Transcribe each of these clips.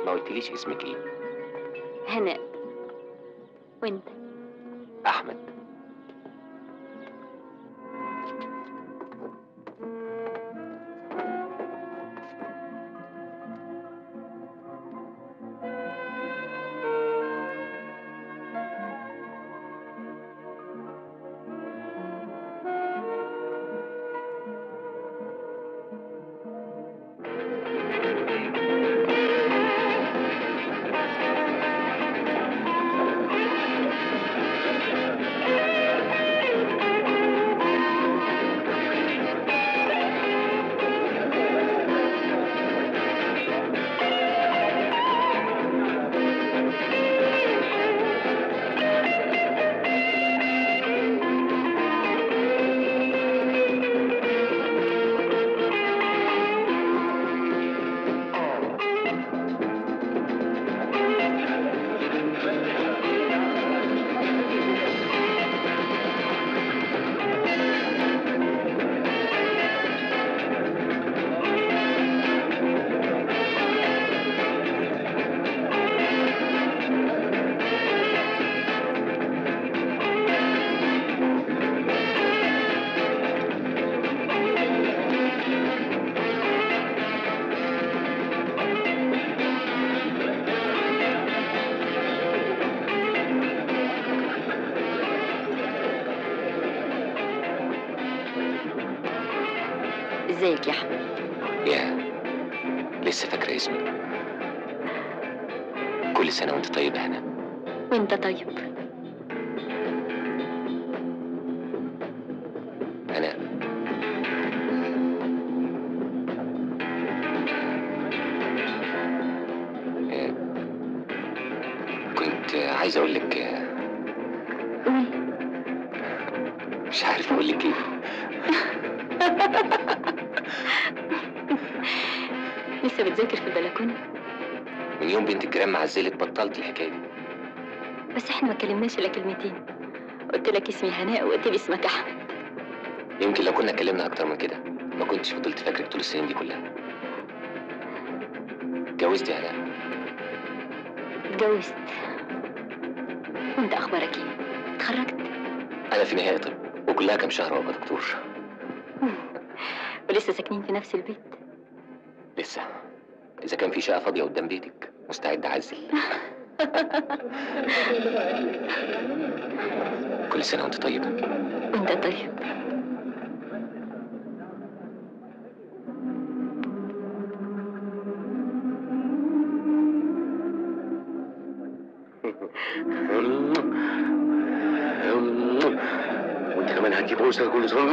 ما قلتليش اسمك ايه هناء وانت احمد ازيك يا احمد يا لسه فاكره اسمي كل سنه وانت طيبه يا هنا وانت طيب انا آه، كنت عايز اقول لك آه، قول مش عارف اقول لك ايه لسه بتذاكر في البلكونه من يوم بنت الجيران ما عزلت بطلت الحكايه دي بس احنا ما كلمناش الا كلمتين قلت لك اسمي هناء وقلت لي اسمك احمد يمكن لو كنا اتكلمنا اكتر من كده ما كنتش فضلت فاكرك طول السنين دي كلها اتجوزت يا هنا اتجوزت وانت اخبارك ايه اتخرجت انا في نهايه طب وكلها كام شهر وابقى دكتور ولسه ساكنين في نفس البيت لسه اذا كان في شقه فاضيه قدام بيتك مستعد اعزل كل سنه وانت طيبه وانت طيب وانت كمان هتجيب بوسه كل سنه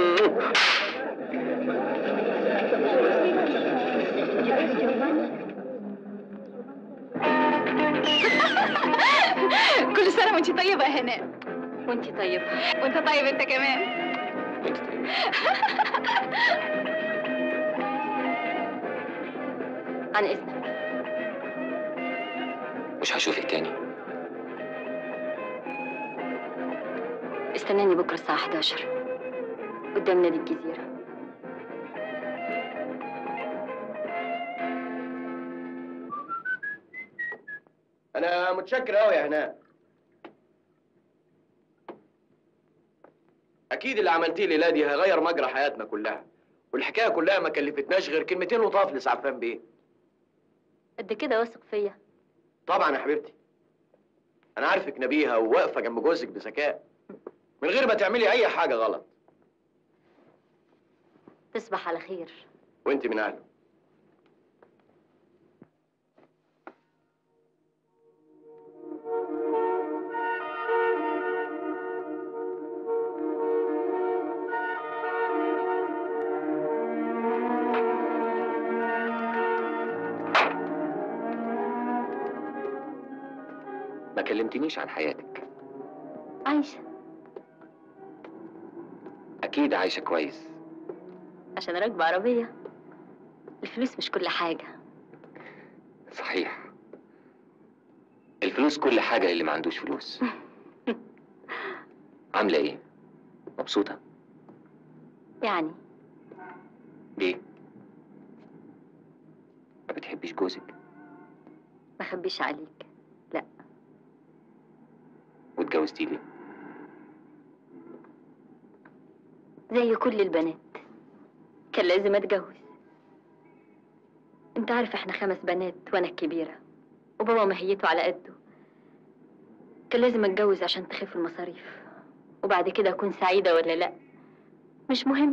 كل سنة وانت طيبة يا هناء وانت طيب وانت طيب انت كمان وانت طيبه عن اذنك مش هشوفك تاني استناني بكره الساعه 11 قدام نادي الجزيره انا متشكر قوي يا هناء اكيد اللي عملتيه الليله دي هيغير مجرى حياتنا كلها والحكايه كلها ما كلفتناش غير كلمتين لطاف لسعفان بيه قد كده واثق فيا طبعا يا حبيبتي انا عارفك نبيهه وواقفه جنب جوزك بذكاء من غير ما تعملي اي حاجه غلط تصبح على خير وانت من اهله ما كلمتنيش عن حياتك عايشه اكيد عايشه كويس عشان راكبه عربيه الفلوس مش كل حاجه صحيح الفلوس كل حاجه اللي ما عندوش فلوس عامله ايه مبسوطه يعني ليه ما بتحبيش جوزك ما خبيش عليك واتجوزتي لي زي كل البنات كان لازم اتجوز انت عارف احنا خمس بنات وانا الكبيرة وبابا مهيته على قده كان لازم اتجوز عشان تخف المصاريف وبعد كده اكون سعيدة ولا لا مش مهم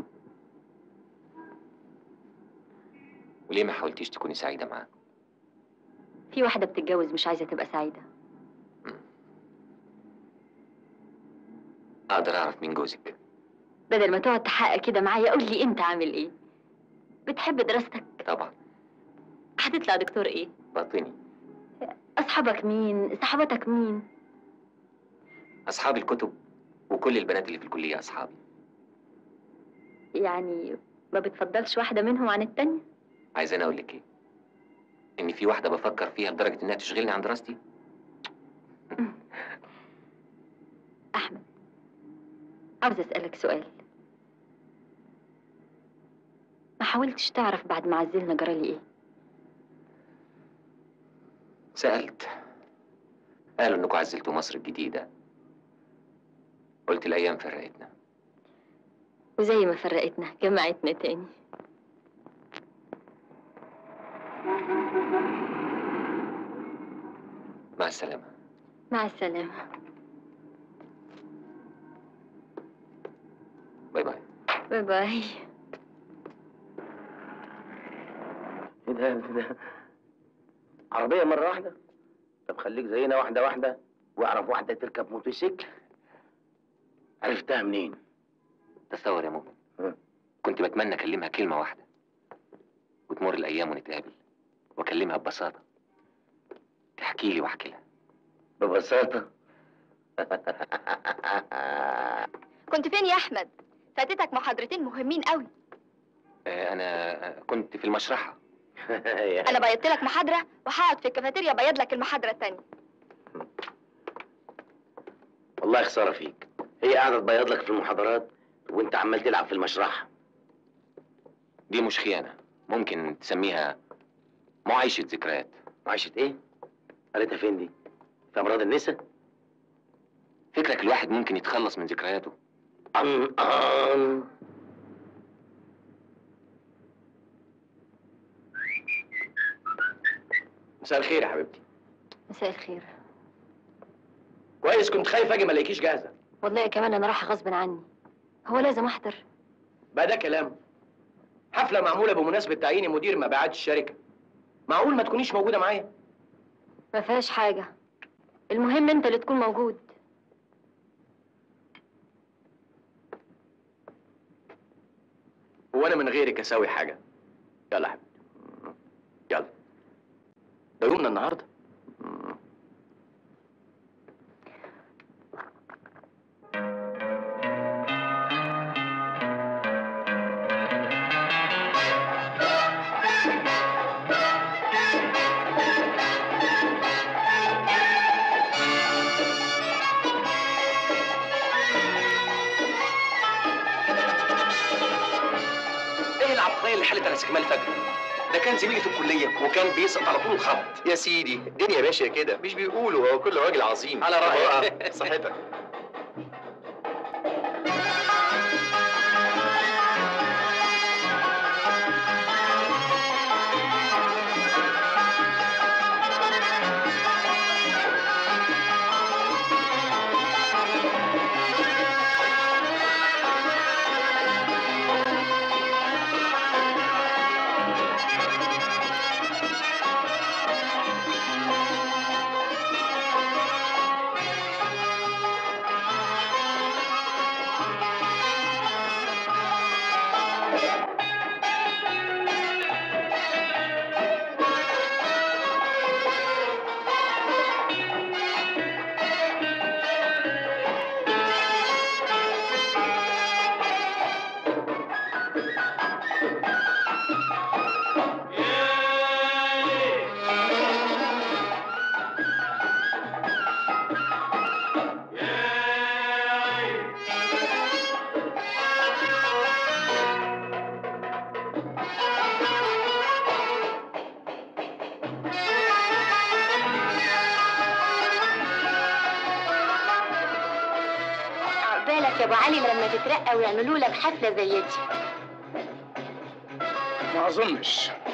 وليه ما حاولتيش تكوني سعيدة معاه في واحدة بتتجوز مش عايزة تبقى سعيدة أقدر أعرف مين جوزك بدل ما تقعد تحقق كده معايا قول لي انت عامل ايه بتحب دراستك طبعا هتطلع دكتور ايه باطني اصحابك مين صحباتك مين أصحاب الكتب وكل البنات اللي في الكلية أصحابي يعني ما بتفضلش واحدة منهم عن التانية عايزين أقول لك إيه إن في واحدة بفكر فيها لدرجة إنها تشغلني عن دراستي أحمد عاوز أسألك سؤال ما حاولتش تعرف بعد ما عزلنا جرالي إيه سألت قالوا إنكم عزلتوا مصر الجديدة قلت الأيام فرقتنا وزي ما فرقتنا جمعتنا تاني مع السلامة مع السلامة باي باي باي باي ايه ده ايه ده عربية مرة واحدة طب خليك زينا واحدة واحدة واعرف واحدة تركب موتوسيكل عرفتها منين؟ تصور يا مؤمن ها. كنت بتمنى أكلمها كلمة واحدة وتمر الأيام ونتقابل وأكلمها ببساطة تحكي لي وأحكي لها ببساطة كنت فين يا احمد فاتتك محاضرتين مهمين قوي آه، أنا آه، كنت في المشرحة انا بيضت لك محاضره وهقعد في الكافيتيريا بيض لك المحاضره التانية والله خسارة فيك هي قاعدة تبيض لك في المحاضرات وانت عمال تلعب في المشرحة دي مش خيانة ممكن تسميها معايشة ذكريات معيشة ايه؟ قريتها فين دي؟ في أمراض النساء؟ فكرك الواحد ممكن يتخلص من ذكرياته أن أن مساء الخير يا حبيبتي مساء الخير كويس كنت خايف اجي ما الاقيكيش جاهزه والله كمان أنا رايحة غصب عني هو لازم أحضر بقى ده كلام حفله معموله بمناسبه تعييني مدير مبيعات الشركه معقول ما تكونيش موجوده معايا ما فيهاش حاجة المهم أنت اللي تكون موجود هو انا من غيرك اسوي حاجه يلا يا حبيبتي يلا ده يومنا النهارده ايه العبقريه اللي حلت على استكمال فجر ده كان زميلي في الكليه وكان بيسقط على طول الخط يا سيدي الدنيا ماشيه كده مش بيقولوا هو كل راجل عظيم على رأيك. صحتك ابو علي لما تترقى ويعملوا لك حفله زي دي ما اظنش